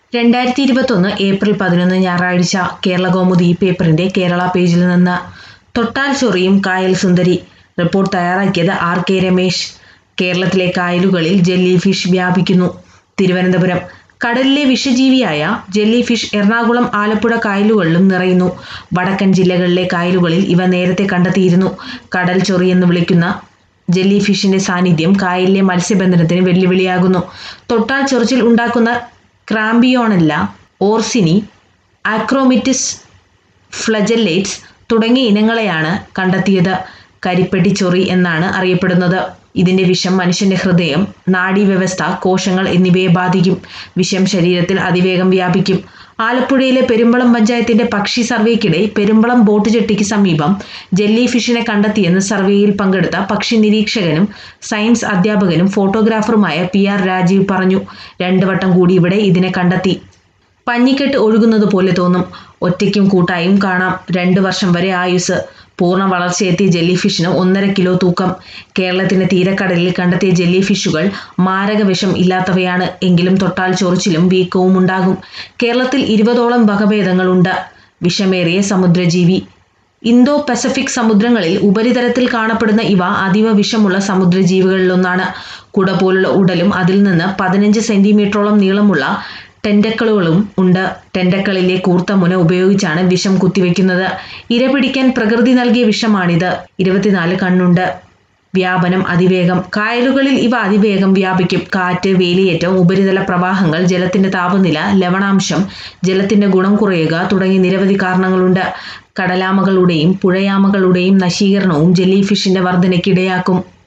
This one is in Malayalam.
രണ്ടായിരത്തി ഇരുപത്തൊന്ന് ഏപ്രിൽ പതിനൊന്ന് ഞായറാഴ്ച കേരളകൗമുദി പേപ്പറിന്റെ കേരള പേജിൽ നിന്ന് തൊട്ടാൽ ചൊറിയും കായൽ സുന്ദരി റിപ്പോർട്ട് തയ്യാറാക്കിയത് ആർ കെ രമേശ് കേരളത്തിലെ കായലുകളിൽ ജെല്ലി ഫിഷ് വ്യാപിക്കുന്നു തിരുവനന്തപുരം കടലിലെ വിഷജീവിയായ ജെല്ലി ഫിഷ് എറണാകുളം ആലപ്പുഴ കായലുകളിലും നിറയുന്നു വടക്കൻ ജില്ലകളിലെ കായലുകളിൽ ഇവ നേരത്തെ കണ്ടെത്തിയിരുന്നു കടൽ ചൊറി എന്ന് വിളിക്കുന്ന ജെല്ലി ഫിഷിന്റെ സാന്നിധ്യം കായലിലെ മത്സ്യബന്ധനത്തിന് വെല്ലുവിളിയാകുന്നു തൊട്ടാൽ ചൊറിച്ചിൽ ഉണ്ടാക്കുന്ന ക്രാംബിയോണല്ല ഓർസിനി ആക്രോമിറ്റിസ് ഫ്ലജല്ലേറ്റ്സ് തുടങ്ങിയ ഇനങ്ങളെയാണ് കണ്ടെത്തിയത് കരിപ്പെട്ടി ചൊറി എന്നാണ് അറിയപ്പെടുന്നത് ഇതിന്റെ വിഷം മനുഷ്യന്റെ ഹൃദയം നാഡീവ്യവസ്ഥ കോശങ്ങൾ എന്നിവയെ ബാധിക്കും വിഷം ശരീരത്തിൽ അതിവേഗം വ്യാപിക്കും ആലപ്പുഴയിലെ പെരുമ്പളം പഞ്ചായത്തിന്റെ പക്ഷി സർവേക്കിടെ പെരുമ്പളം ബോട്ട് ജെട്ടിക്ക് സമീപം ജെല്ലി ഫിഷിനെ കണ്ടെത്തിയെന്ന് സർവേയിൽ പങ്കെടുത്ത പക്ഷി നിരീക്ഷകനും സയൻസ് അധ്യാപകനും ഫോട്ടോഗ്രാഫറുമായ പി ആർ രാജീവ് പറഞ്ഞു രണ്ടു വട്ടം കൂടി ഇവിടെ ഇതിനെ കണ്ടെത്തി പഞ്ഞിക്കെട്ട് ഒഴുകുന്നത് പോലെ തോന്നും ഒറ്റയ്ക്കും കൂട്ടായും കാണാം രണ്ട് വർഷം വരെ ആയുസ് പൂർണ്ണ വളർച്ചയെത്തിയ ജെല്ലി ഫിഷിന് ഒന്നര കിലോ തൂക്കം കേരളത്തിന്റെ തീരക്കടലിൽ കണ്ടെത്തിയ ജെല്ലി ഫിഷുകൾ മാരക വിഷം ഇല്ലാത്തവയാണ് എങ്കിലും തൊട്ടാൽ ചൊറിച്ചിലും വീക്കവും ഉണ്ടാകും കേരളത്തിൽ ഇരുപതോളം വകഭേദങ്ങളുണ്ട് വിഷമേറിയ സമുദ്രജീവി ഇന്തോ പസഫിക് സമുദ്രങ്ങളിൽ ഉപരിതലത്തിൽ കാണപ്പെടുന്ന ഇവ അതീവ വിഷമുള്ള സമുദ്രജീവികളിലൊന്നാണ് കുട പോലുള്ള ഉടലും അതിൽ നിന്ന് പതിനഞ്ച് സെന്റിമീറ്ററോളം നീളമുള്ള ടെൻഡക്കിളുകളും ഉണ്ട് ടെൻഡക്കിളിലെ കൂർത്ത മുന ഉപയോഗിച്ചാണ് വിഷം കുത്തിവെക്കുന്നത് ഇര പിടിക്കാൻ പ്രകൃതി നൽകിയ വിഷമാണിത് ഇരുപത്തിനാല് കണ്ണുണ്ട് വ്യാപനം അതിവേഗം കായലുകളിൽ ഇവ അതിവേഗം വ്യാപിക്കും കാറ്റ് വേലിയേറ്റം ഉപരിതല പ്രവാഹങ്ങൾ ജലത്തിന്റെ താപനില ലവണാംശം ജലത്തിന്റെ ഗുണം കുറയുക തുടങ്ങി നിരവധി കാരണങ്ങളുണ്ട് കടലാമകളുടെയും പുഴയാമകളുടെയും നശീകരണവും ജെല്ലി ഫിഷിന്റെ വർധനയ്ക്കിടയാക്കും